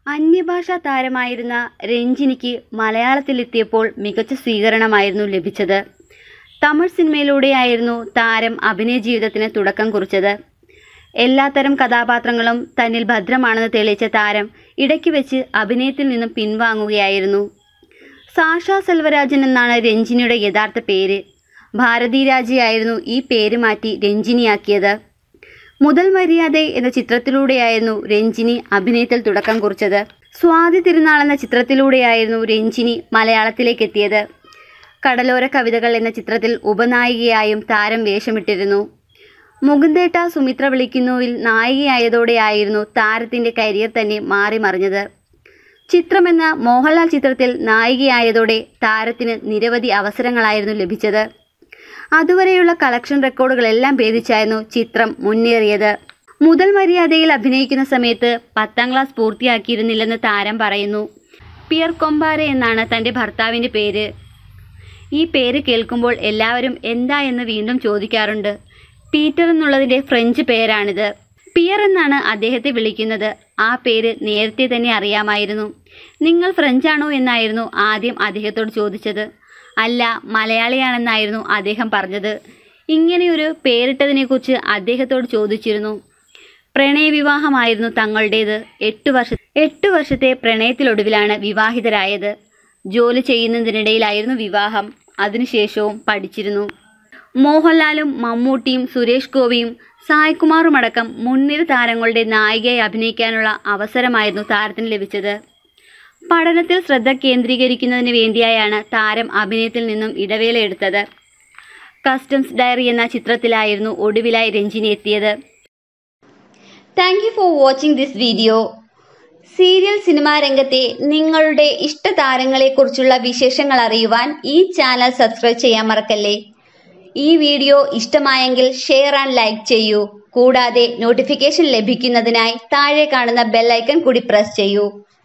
അന്യഭാഷാ താരമായിരുന്ന രഞ്ജിനിക്ക് മലയാളത്തിലെത്തിയപ്പോൾ മികച്ച സ്വീകരണമായിരുന്നു ലഭിച്ചത് തമിഴ് സിനിമയിലൂടെയായിരുന്നു താരം അഭിനയ ജീവിതത്തിന് തുടക്കം കുറിച്ചത് എല്ലാത്തരം കഥാപാത്രങ്ങളും തന്നിൽ ഭദ്രമാണെന്ന് തെളിയിച്ച താരം ഇടയ്ക്ക് വെച്ച് അഭിനയത്തിൽ നിന്നും പിൻവാങ്ങുകയായിരുന്നു സാഷ സെൽവരാജൻ എന്നാണ് രഞ്ജിനിയുടെ യഥാർത്ഥ പേര് ഭാരതി രാജയായിരുന്നു ഈ പേര് മാറ്റി രഞ്ജിനിയാക്കിയത് മുതൽ മര്യാദ എന്ന ചിത്രത്തിലൂടെയായിരുന്നു രഞ്ജിനി അഭിനയത്തിൽ തുടക്കം കുറിച്ചത് സ്വാതി തിരുനാൾ എന്ന ചിത്രത്തിലൂടെയായിരുന്നു രഞ്ജിനി മലയാളത്തിലേക്ക് എത്തിയത് കടലോര കവിതകൾ എന്ന ചിത്രത്തിൽ ഉപനായികയായും താരം വേഷമിട്ടിരുന്നു മുകുന്ദേട്ട സുമിത്ര വിളിക്കുന്നുവിൽ നായികയായതോടെയായിരുന്നു താരത്തിന്റെ കരിയർ തന്നെ മാറി മറിഞ്ഞത് ചിത്രമെന്ന മോഹൻലാൽ ചിത്രത്തിൽ നായികയായതോടെ താരത്തിന് നിരവധി അവസരങ്ങളായിരുന്നു ലഭിച്ചത് അതുവരെയുള്ള കളക്ഷൻ റെക്കോർഡുകളെല്ലാം ഭേദിച്ചായിരുന്നു ചിത്രം മുന്നേറിയത് മുതൽ മര്യാദയിൽ അഭിനയിക്കുന്ന സമയത്ത് പത്താം ക്ലാസ് പൂർത്തിയാക്കിയിരുന്നില്ലെന്ന് താരം പറയുന്നു പിയർ കൊമ്പാരെ എന്നാണ് തൻ്റെ ഭർത്താവിൻ്റെ പേര് ഈ പേര് കേൾക്കുമ്പോൾ എല്ലാവരും എന്താ എന്ന് വീണ്ടും ചോദിക്കാറുണ്ട് പീറ്റർ എന്നുള്ളതിൻ്റെ ഫ്രഞ്ച് പേരാണിത് പിയർ എന്നാണ് അദ്ദേഹത്തെ വിളിക്കുന്നത് ആ പേര് നേരത്തെ തന്നെ അറിയാമായിരുന്നു നിങ്ങൾ ഫ്രഞ്ചാണോ എന്നായിരുന്നു ആദ്യം അദ്ദേഹത്തോട് ചോദിച്ചത് അല്ല മലയാളിയാണെന്നായിരുന്നു അദ്ദേഹം പറഞ്ഞത് ഇങ്ങനെയൊരു പേരിട്ടതിനെക്കുറിച്ച് അദ്ദേഹത്തോട് ചോദിച്ചിരുന്നു പ്രണയവിവാഹമായിരുന്നു തങ്ങളുടേത് എട്ട് വർഷ എട്ട് വർഷത്തെ പ്രണയത്തിലൊടുവിലാണ് വിവാഹിതരായത് ജോലി ചെയ്യുന്നതിനിടയിലായിരുന്നു വിവാഹം അതിനുശേഷവും പഠിച്ചിരുന്നു മോഹൻലാലും മമ്മൂട്ടിയും സുരേഷ് ഗോപിയും സായ്കുമാറുമടക്കം മുൻനിര താരങ്ങളുടെ നായികയായി അഭിനയിക്കാനുള്ള അവസരമായിരുന്നു താരത്തിന് ലഭിച്ചത് പഠനത്തിൽ ശ്രദ്ധ കേന്ദ്രീകരിക്കുന്നതിന് വേണ്ടിയായാണ് താരം അഭിനയത്തിൽ നിന്നും ഇടവേള എടുത്തത് കസ്റ്റംസ് ഡയറി എന്ന ചിത്രത്തിലായിരുന്നു ഒടുവിലായി രഞ്ജിനി എത്തിയത് thank you for watching this video serial cinema രംഗത്തെ നിങ്ങളുടെ ഇഷ്ട താരങ്ങളെക്കുറിച്ചുള്ള വിശേഷങ്ങൾ അറിയുവാൻ ഈ ചാനൽ സബ്സ്ക്രൈബ് ചെയ്യാൻ മറക്കല്ലേ ഈ വീഡിയോ ഇഷ്ടമായെങ്കിൽ ഷെയർ ആൻഡ് ലൈക്ക് ചെയ്യൂ കൂടാതെ നോട്ടിഫിക്കേഷൻ ലഭിക്കുന്നതിനായി താഴെ കാണുന്ന ബെൽ ഐക്കൺ കൂടി പ്രസ് ചെയ്യൂ